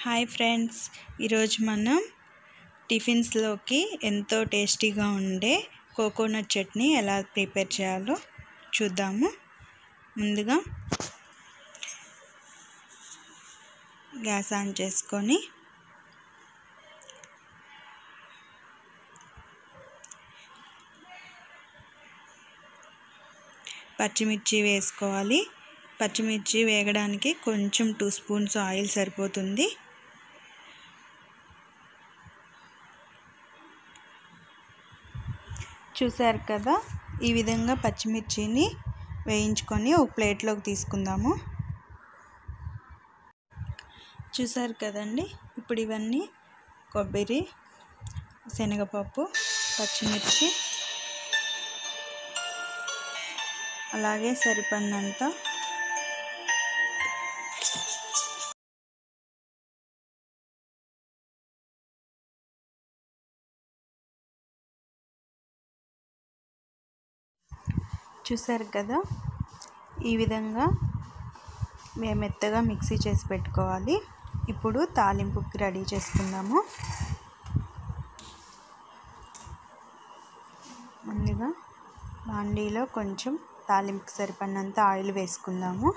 hi friends ఈరోజు మనం టిఫిన్స్లోకి ఎంతో టేస్టీగా ఉండే కోకోనట్ చట్నీ ఎలా ప్రిపేర్ చేయాలో చూద్దాము ముందుగా గ్యాస్ ఆన్ చేసుకొని పచ్చిమిర్చి వేసుకోవాలి పచ్చిమిర్చి వేగడానికి కొంచెం టూ స్పూన్స్ ఆయిల్ సరిపోతుంది చూసారు కదా ఈ విధంగా పచ్చిమిర్చిని వేయించుకొని ఒక ప్లేట్లోకి తీసుకుందాము చూసారు కదండి ఇప్పుడు ఇవన్నీ కొబ్బరి శనగపప్పు పచ్చిమిర్చి అలాగే సరిపడినంత చూసారు కదా ఈ విధంగా మేము మెత్తగా మిక్సీ చేసి పెట్టుకోవాలి ఇప్పుడు తాలింపుకి రెడీ చేసుకుందాము ముందుగా బాండీలో కొంచెం తాలింపుకి సరిపడినంత ఆయిల్ వేసుకుందాము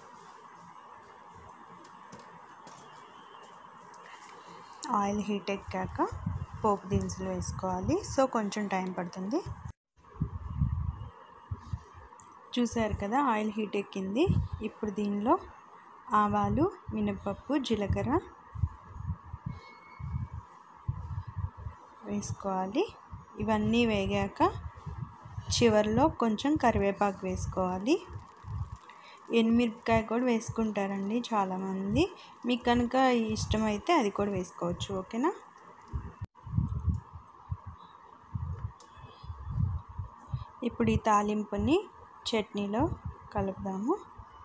ఆయిల్ హీట్ ఎక్కాక పోపు దినుసులు వేసుకోవాలి సో కొంచెం టైం పడుతుంది చూసారు కదా ఆయిల్ హీట్ ఎక్కింది ఇప్పుడు దీనిలో ఆవాలు మినపప్పు జీలకర్ర వేసుకోవాలి ఇవన్నీ వేగాక చివరిలో కొంచెం కరివేపాకు వేసుకోవాలి ఎనిమిరపకాయ కూడా వేసుకుంటారండి చాలామంది మీకు కనుక ఇష్టమైతే అది కూడా వేసుకోవచ్చు ఓకేనా ఇప్పుడు ఈ తాలింపుని చట్నీలో కలుపుదాము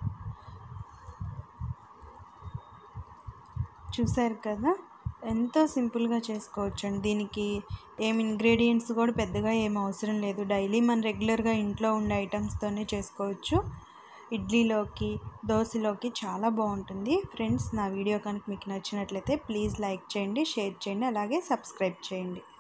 చూసారు కదా ఎంతో సింపుల్గా చేసుకోవచ్చండి దీనికి ఏం ఇంగ్రీడియంట్స్ కూడా పెద్దగా ఏం అవసరం లేదు డైలీ మన రెగ్యులర్గా ఇంట్లో ఉండే ఐటమ్స్తోనే చేసుకోవచ్చు ఇడ్లీలోకి దోశలోకి చాలా బాగుంటుంది ఫ్రెండ్స్ నా వీడియో కనుక మీకు నచ్చినట్లయితే ప్లీజ్ లైక్ చేయండి షేర్ చేయండి అలాగే సబ్స్క్రైబ్ చేయండి